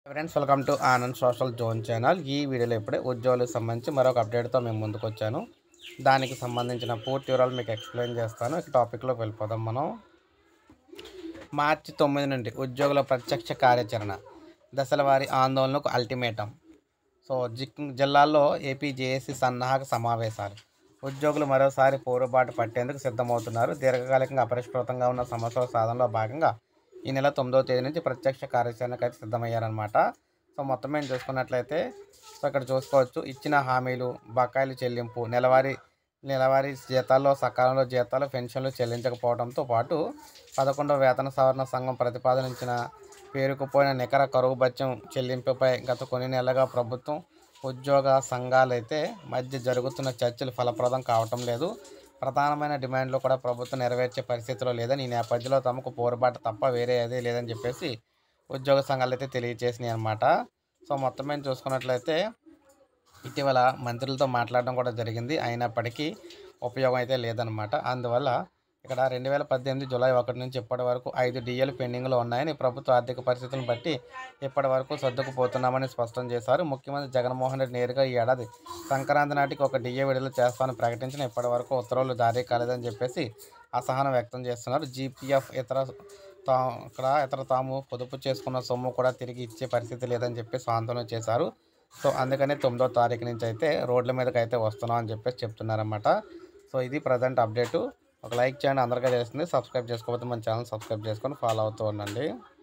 friends welcome to Anand social zone channel ఈ వీడియోలో ఇప్పుడే ఉద్యోగులకు సంబంధించి మరొక అప్డేట్తో మేము ముందుకు వచ్చాను దానికి సంబంధించిన పూర్తి వివరాలు మీకు ఎక్స్ప్లెయిన్ చేస్తాను ఇక టాపిక్లోకి వెళ్ళిపోదాం మనం మార్చి తొమ్మిది నుండి ఉద్యోగుల ప్రత్యక్ష కార్యాచరణ దశల వారి ఆందోళనకు అల్టిమేటం సో జిక్ జిల్లాల్లో ఏపీ జేఏసీ సన్నాహక సమావేశాలు ఉద్యోగులు మరోసారి పోరుబాటు పట్టేందుకు సిద్ధమవుతున్నారు దీర్ఘకాలికంగా అపరిష్కృతంగా ఉన్న సమస్యల సాధనలో భాగంగా ఈ నెల తొమ్మిదవ తేదీ నుంచి ప్రత్యక్ష కార్యాచరణకు అయితే సిద్ధమయ్యారనమాట సో మొత్తం మేము చూసుకున్నట్లయితే సో ఇక్కడ చూసుకోవచ్చు ఇచ్చిన హామీలు బకాయిలు చెల్లింపు నెలవారీ నెలవారీ జీతాల్లో సకాలంలో జీతాలు పెన్షన్లు చెల్లించకపోవడంతో పాటు పదకొండవ వేతన సవరణ సంఘం ప్రతిపాదించిన పేరుకుపోయిన నికర కరువు బత్యం చెల్లింపుపై గత కొన్ని నెలలుగా ప్రభుత్వం ఉద్యోగ సంఘాలైతే మధ్య జరుగుతున్న చర్చలు ఫలప్రదం కావటం లేదు ప్రధానమైన డిమాండ్లు కూడా ప్రభుత్వం నెరవేర్చే పరిస్థితిలో లేదని ఈ నేపథ్యంలో తమకు పోరుబాట తప్ప వేరే ఏదీ లేదని చెప్పేసి ఉద్యోగ సంఘాలు అయితే తెలియజేసినాయి అనమాట సో మొత్తం మేము చూసుకున్నట్లయితే ఇటీవల మంత్రులతో మాట్లాడడం కూడా జరిగింది అయినప్పటికీ ఉపయోగం అయితే లేదనమాట అందువల్ల ఇక్కడ రెండు వేల పద్దెనిమిది జూలై ఒకటి నుంచి ఇప్పటి వరకు ఐదు డిఏలు పెండింగ్లో ఉన్నాయని ప్రభుత్వ ఆర్థిక పరిస్థితులను బట్టి ఇప్పటి వరకు సర్దుకుపోతున్నామని స్పష్టం చేశారు ముఖ్యమంత్రి జగన్మోహన్ రెడ్డి నేరుగా ఈ ఏడాది సంక్రాంతి నాటికి ఒక డిఏ విడుదల చేస్తామని ప్రకటించిన ఇప్పటి వరకు ఉత్తర్వులు జారీ కాలేదని చెప్పేసి అసహనం వ్యక్తం చేస్తున్నారు జీపీఎఫ్ ఇతర తా ఇక్కడ ఇతర తాము పొదుపు చేసుకున్న సొమ్ము కూడా తిరిగి ఇచ్చే పరిస్థితి లేదని చెప్పేసి ఆందోళన చేశారు సో అందుకని తొమ్మిదో తారీఖు నుంచి అయితే రోడ్ల మీదకి అయితే వస్తున్నాం అని చెప్పేసి చెప్తున్నారన్నమాట సో ఇది ప్రజెంట్ అప్డేటు ఒక లైక్ చేయండి అందరికీ తెలుస్తుంది సబ్స్క్రైబ్ చేసుకోకపోతే మన ఛానల్ సబ్స్క్రైబ్ చేసుకొని ఫాలో అవుతూ ఉండండి